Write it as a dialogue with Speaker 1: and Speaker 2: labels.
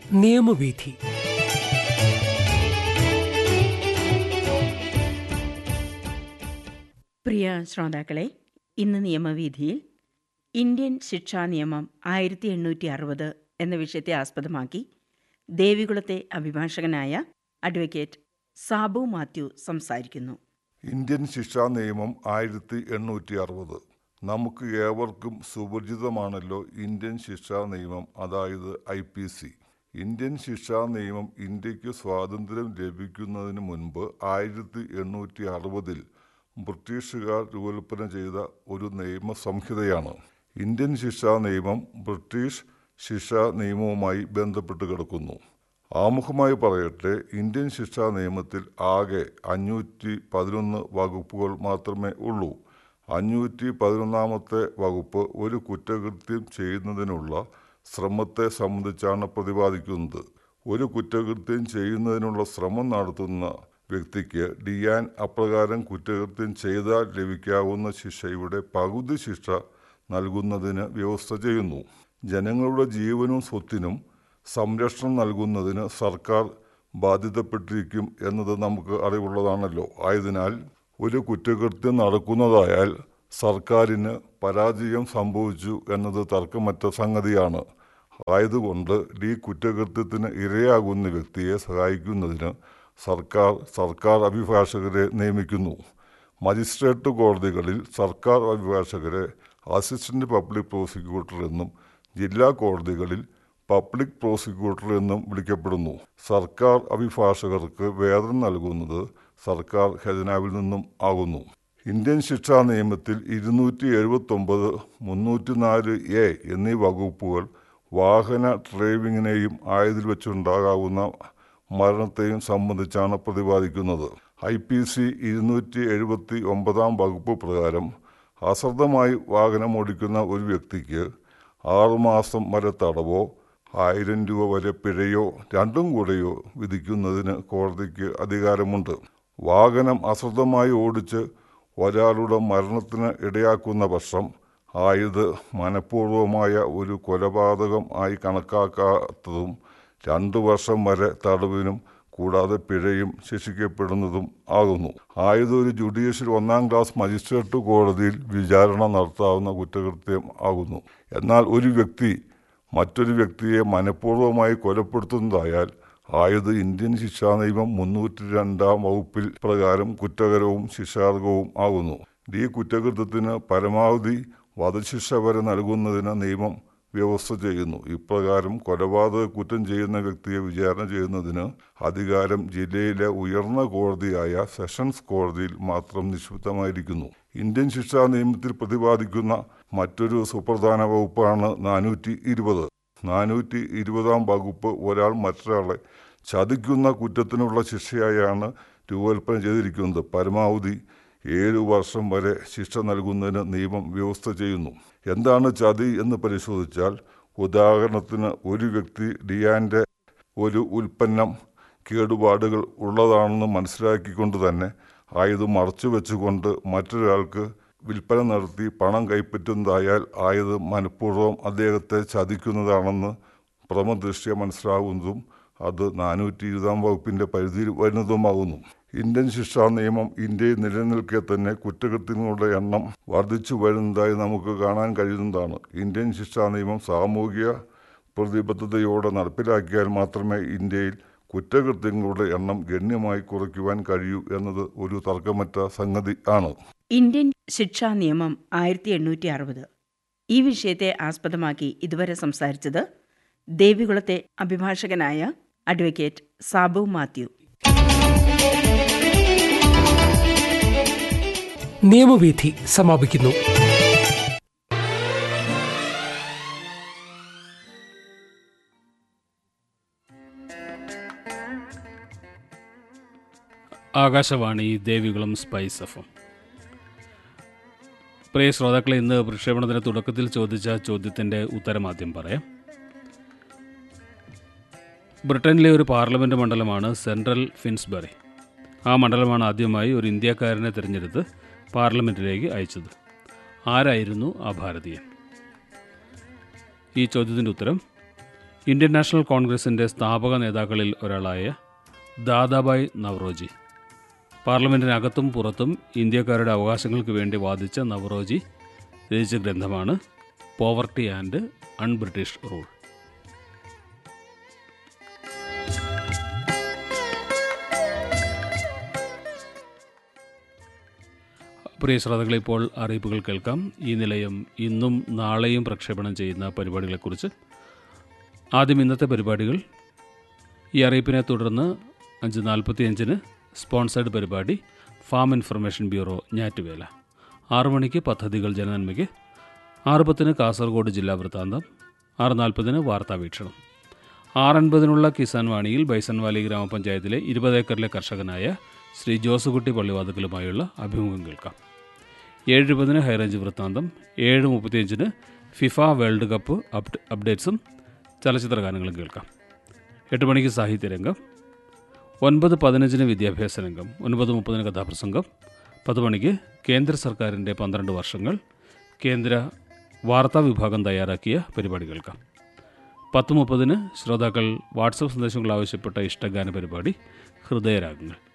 Speaker 1: നിയമവീഥി
Speaker 2: പ്രിയ ശ്രോതാക്കളെ ഇന്ന് നിയമവീഥിയിൽ ഇന്ത്യൻ ശിക്ഷാ നിയമം ആയിരത്തി എണ്ണൂറ്റി അറുപത് എന്ന വിഷയത്തെ ആസ്പദമാക്കി ദേവികുളത്തെ അഭിഭാഷകനായ അഡ്വക്കേറ്റ് സാബു മാത്യു സംസാരിക്കുന്നു
Speaker 3: ഇന്ത്യൻ ശിക്ഷാ നിയമം ആയിരത്തി എണ്ണൂറ്റി അറുപത് നമുക്ക് ഏവർക്കും സുപരിചിതമാണല്ലോ ഇന്ത്യൻ ശിക്ഷാ നിയമം അതായത് ഐ പി സി ഇന്ത്യൻ ശിക്ഷാ നിയമം ഇന്ത്യക്ക് സ്വാതന്ത്ര്യം ലഭിക്കുന്നതിന് മുൻപ് ആയിരത്തി എണ്ണൂറ്റി അറുപതിൽ ബ്രിട്ടീഷുകാർ രൂപകൽപ്പന ചെയ്ത ഒരു നിയമ സംഹിതയാണ് ഇന്ത്യൻ ശിക്ഷാ നിയമം ബ്രിട്ടീഷ് ശിക്ഷാ നിയമവുമായി ബന്ധപ്പെട്ട് കിടക്കുന്നു ആമുഖമായി പറയട്ടെ ഇന്ത്യൻ ശിക്ഷാ നിയമത്തിൽ ആകെ അഞ്ഞൂറ്റി പതിനൊന്ന് വകുപ്പുകൾ മാത്രമേ ഉള്ളൂ അഞ്ഞൂറ്റി പതിനൊന്നാമത്തെ വകുപ്പ് ഒരു കുറ്റകൃത്യം ചെയ്യുന്നതിനുള്ള ശ്രമത്തെ സംബന്ധിച്ചാണ് പ്രതിപാദിക്കുന്നത് ഒരു കുറ്റകൃത്യം ചെയ്യുന്നതിനുള്ള ശ്രമം നടത്തുന്ന വ്യക്തിക്ക് ഡിയാൻ അപ്രകാരം കുറ്റകൃത്യം ചെയ്താൽ ലഭിക്കാവുന്ന ശിക്ഷയുടെ പകുതി ശിക്ഷ നൽകുന്നതിന് വ്യവസ്ഥ ചെയ്യുന്നു ജനങ്ങളുടെ ജീവനും സ്വത്തിനും സംരക്ഷണം നൽകുന്നതിന് സർക്കാർ ബാധ്യതപ്പെട്ടിരിക്കും എന്നത് നമുക്ക് അറിവുള്ളതാണല്ലോ ആയതിനാൽ ഒരു കുറ്റകൃത്യം നടക്കുന്നതായാൽ സർക്കാരിന് പരാജയം സംഭവിച്ചു എന്നത് തർക്കമറ്റ സംഗതിയാണ് ആയതുകൊണ്ട് ഈ കുറ്റകൃത്യത്തിന് ഇരയാകുന്ന വ്യക്തിയെ സഹായിക്കുന്നതിന് സർക്കാർ സർക്കാർ അഭിഭാഷകരെ നിയമിക്കുന്നു മജിസ്ട്രേറ്റ് കോടതികളിൽ സർക്കാർ അഭിഭാഷകരെ അസിസ്റ്റന്റ് പബ്ലിക് പ്രോസിക്യൂട്ടർ എന്നും ജില്ലാ കോടതികളിൽ പബ്ലിക് പ്രോസിക്യൂട്ടർ എന്നും വിളിക്കപ്പെടുന്നു സർക്കാർ അഭിഭാഷകർക്ക് വേതനം നൽകുന്നത് സർക്കാർ ഖജനാവിൽ നിന്നും ആകുന്നു ഇന്ത്യൻ ശിക്ഷാ നിയമത്തിൽ ഇരുന്നൂറ്റി എഴുപത്തി ഒമ്പത് മുന്നൂറ്റി നാല് എ എന്നീ വകുപ്പുകൾ വാഹന ഡ്രൈവിങ്ങിനെയും ആയതിൽ വെച്ചുണ്ടാകാവുന്ന മരണത്തെയും സംബന്ധിച്ചാണ് പ്രതിപാദിക്കുന്നത് ഐ പി സി ഇരുന്നൂറ്റി എഴുപത്തി ഒമ്പതാം വകുപ്പ് പ്രകാരം അശ്രദ്ധമായി വാഹനം ഓടിക്കുന്ന ഒരു വ്യക്തിക്ക് ആറുമാസം വരെ തടവോ ആയിരം രൂപ വരെ പിഴയോ രണ്ടും കൂടെയോ വിധിക്കുന്നതിന് കോടതിക്ക് അധികാരമുണ്ട് വാഹനം അശ്രദ്ധമായി ഓടിച്ച് ഒരാളുടെ മരണത്തിന് ഇടയാക്കുന്ന പക്ഷം ആയത് മനഃപൂർവമായ ഒരു കൊലപാതകം ആയി കണക്കാക്കാത്തതും രണ്ടു വർഷം വരെ തടവിനും കൂടാതെ പിഴയും ശിക്ഷിക്കപ്പെടുന്നതും ആകുന്നു ആയത് ഒരു ജുഡീഷ്യൽ ഒന്നാം ക്ലാസ് മജിസ്ട്രേറ്റ് കോടതിയിൽ വിചാരണ നടത്താവുന്ന കുറ്റകൃത്യം ആകുന്നു എന്നാൽ ഒരു വ്യക്തി മറ്റൊരു വ്യക്തിയെ മനഃപൂർവ്വമായി കൊലപ്പെടുത്തുന്നതായാൽ ആയത് ഇന്ത്യൻ ശിക്ഷാ നിയമം മുന്നൂറ്റി രണ്ടാം വകുപ്പിൽ പ്രകാരം കുറ്റകരവും ശിക്ഷാർഹവും ആകുന്നു ഈ കുറ്റകൃത്യത്തിന് പരമാവധി വധശിക്ഷ വരെ നൽകുന്നതിന് നിയമം വ്യവസ്ഥ ചെയ്യുന്നു ഇപ്രകാരം കൊലപാതക കുറ്റം ചെയ്യുന്ന വ്യക്തിയെ വിചാരണ ചെയ്യുന്നതിന് അധികാരം ജില്ലയിലെ ഉയർന്ന കോടതിയായ സെഷൻസ് കോടതിയിൽ മാത്രം നിക്ഷിപ്തമായിരിക്കുന്നു ഇന്ത്യൻ ശിക്ഷാ നിയമത്തിൽ പ്രതിപാദിക്കുന്ന മറ്റൊരു സുപ്രധാന വകുപ്പാണ് നാനൂറ്റി ഇരുപത് നാനൂറ്റി ഇരുപതാം വകുപ്പ് ഒരാൾ മറ്റൊരാളെ ചതിക്കുന്ന കുറ്റത്തിനുള്ള ശിക്ഷയായാണ് രൂപകൽപ്പന ചെയ്തിരിക്കുന്നത് പരമാവധി ഏഴു വർഷം വരെ ശിക്ഷ നൽകുന്നതിന് നിയമം വ്യവസ്ഥ ചെയ്യുന്നു എന്താണ് ചതി എന്ന് പരിശോധിച്ചാൽ ഉദാഹരണത്തിന് ഒരു വ്യക്തി ഡിയാൻ്റെ ഒരു ഉൽപ്പന്നം കേടുപാടുകൾ ഉള്ളതാണെന്ന് മനസ്സിലാക്കിക്കൊണ്ട് തന്നെ ആയത് മറച്ചു വെച്ചുകൊണ്ട് മറ്റൊരാൾക്ക് വിൽപ്പന നടത്തി പണം കൈപ്പറ്റുന്നതായാൽ ആയത് മനഃപൂർവ്വം അദ്ദേഹത്തെ ചതിക്കുന്നതാണെന്ന് പ്രമദൃഷ്ട്യ മനസ്സിലാകുന്നതും അത് നാനൂറ്റി ഇരുപതാം വകുപ്പിൻ്റെ പരിധിയിൽ വരുന്നതുമാകുന്നു ഇന്ത്യൻ ശിക്ഷാ നിയമം ഇന്ത്യയിൽ നിലനിൽക്കെ തന്നെ കുറ്റകൃത്യങ്ങളുടെ എണ്ണം വർദ്ധിച്ചു വരുന്നതായി നമുക്ക് കാണാൻ കഴിയുന്നതാണ് ഇന്ത്യൻ ശിക്ഷാ നിയമം സാമൂഹിക പ്രതിബദ്ധതയോടെ നടപ്പിലാക്കിയാൽ മാത്രമേ ഇന്ത്യയിൽ കുറ്റകൃത്യങ്ങളുടെ എണ്ണം ഗണ്യമായി കുറയ്ക്കുവാൻ കഴിയൂ എന്നത് ഒരു തർക്കമറ്റ സംഗതി ആണ്
Speaker 2: ഇന്ത്യൻ ശിക്ഷാ നിയമം ആയിരത്തി എണ്ണൂറ്റി അറുപത് ഈ വിഷയത്തെ ആസ്പദമാക്കി ഇതുവരെ സംസാരിച്ചത് ദേവികുളത്തെ അഭിഭാഷകനായ അഡ്വക്കേറ്റ് സാബു മാത്യു
Speaker 1: നിയമവീഥി സമാപിക്കുന്നു
Speaker 4: ആകാശവാണി ദേവികുളം സ്പൈസ് എഫ് പ്രിയ ശ്രോതാക്കളെ ഇന്ന് പ്രക്ഷേപണത്തിന് തുടക്കത്തിൽ ചോദിച്ച ചോദ്യത്തിൻ്റെ ഉത്തരം ആദ്യം പറയാം ബ്രിട്ടനിലെ ഒരു പാർലമെൻറ്റ് മണ്ഡലമാണ് സെൻട്രൽ ഫിൻസ്ബറി ആ മണ്ഡലമാണ് ആദ്യമായി ഒരു ഇന്ത്യക്കാരനെ തിരഞ്ഞെടുത്ത് പാർലമെൻറ്റിലേക്ക് അയച്ചത് ആരായിരുന്നു ആ ഭാരതീയൻ ഈ ചോദ്യത്തിൻ്റെ ഉത്തരം ഇന്ത്യൻ നാഷണൽ കോൺഗ്രസിൻ്റെ സ്ഥാപക നേതാക്കളിൽ ഒരാളായ ദാദാബായ് നവറോജി പാർലമെൻറ്റിനകത്തും പുറത്തും ഇന്ത്യക്കാരുടെ അവകാശങ്ങൾക്ക് വേണ്ടി വാദിച്ച നവറോജി രചിച്ച ഗ്രന്ഥമാണ് പോവർട്ടി ആൻഡ് അൺബ്രിട്ടീഷ് റൂൾ പ്രിയ ശ്രോതാക്കളെ ഇപ്പോൾ അറിയിപ്പുകൾ കേൾക്കാം ഈ നിലയം ഇന്നും നാളെയും പ്രക്ഷേപണം ചെയ്യുന്ന പരിപാടികളെക്കുറിച്ച് ആദ്യം ഇന്നത്തെ പരിപാടികൾ ഈ അറിയിപ്പിനെ തുടർന്ന് അഞ്ച് നാൽപ്പത്തി അഞ്ചിന് സ്പോൺസേഡ് പരിപാടി ഫാം ഇൻഫർമേഷൻ ബ്യൂറോ ഞാറ്റുവേല ആറു മണിക്ക് പദ്ധതികൾ ജനനന്മയ്ക്ക് ആറ് പത്തിന് കാസർഗോഡ് ജില്ലാ വൃത്താന്തം ആറ് നാൽപ്പതിന് വാർത്താ വീക്ഷണം ആറൻപതിനുള്ള കിസാൻ വാണിയിൽ ബൈസൺവാലി ഗ്രാമപഞ്ചായത്തിലെ ഇരുപത് ഏക്കറിലെ കർഷകനായ ശ്രീ ജോസുകുട്ടി പള്ളിവാതുക്കലുമായുള്ള അഭിമുഖം കേൾക്കാം ഏഴ് ഇരുപതിന് ഹൈറേഞ്ച് വൃത്താന്തം ഏഴ് മുപ്പത്തിയഞ്ചിന് ഫിഫ വേൾഡ് കപ്പ് അപ്ഡ് അപ്ഡേറ്റ്സും ചലച്ചിത്ര ഗാനങ്ങളും കേൾക്കാം എട്ട് മണിക്ക് സാഹിത്യരംഗം ഒൻപത് പതിനഞ്ചിന് വിദ്യാഭ്യാസ രംഗം ഒൻപത് മുപ്പതിന് കഥാപ്രസംഗം പത്ത് മണിക്ക് കേന്ദ്ര സർക്കാരിൻ്റെ പന്ത്രണ്ട് വർഷങ്ങൾ കേന്ദ്ര വാർത്താ വിഭാഗം തയ്യാറാക്കിയ പരിപാടി കേൾക്കാം പത്ത് മുപ്പതിന് ശ്രോതാക്കൾ വാട്സപ്പ് സന്ദേശങ്ങൾ ആവശ്യപ്പെട്ട ഇഷ്ടഗാന പരിപാടി ഹൃദയരാഗങ്ങൾ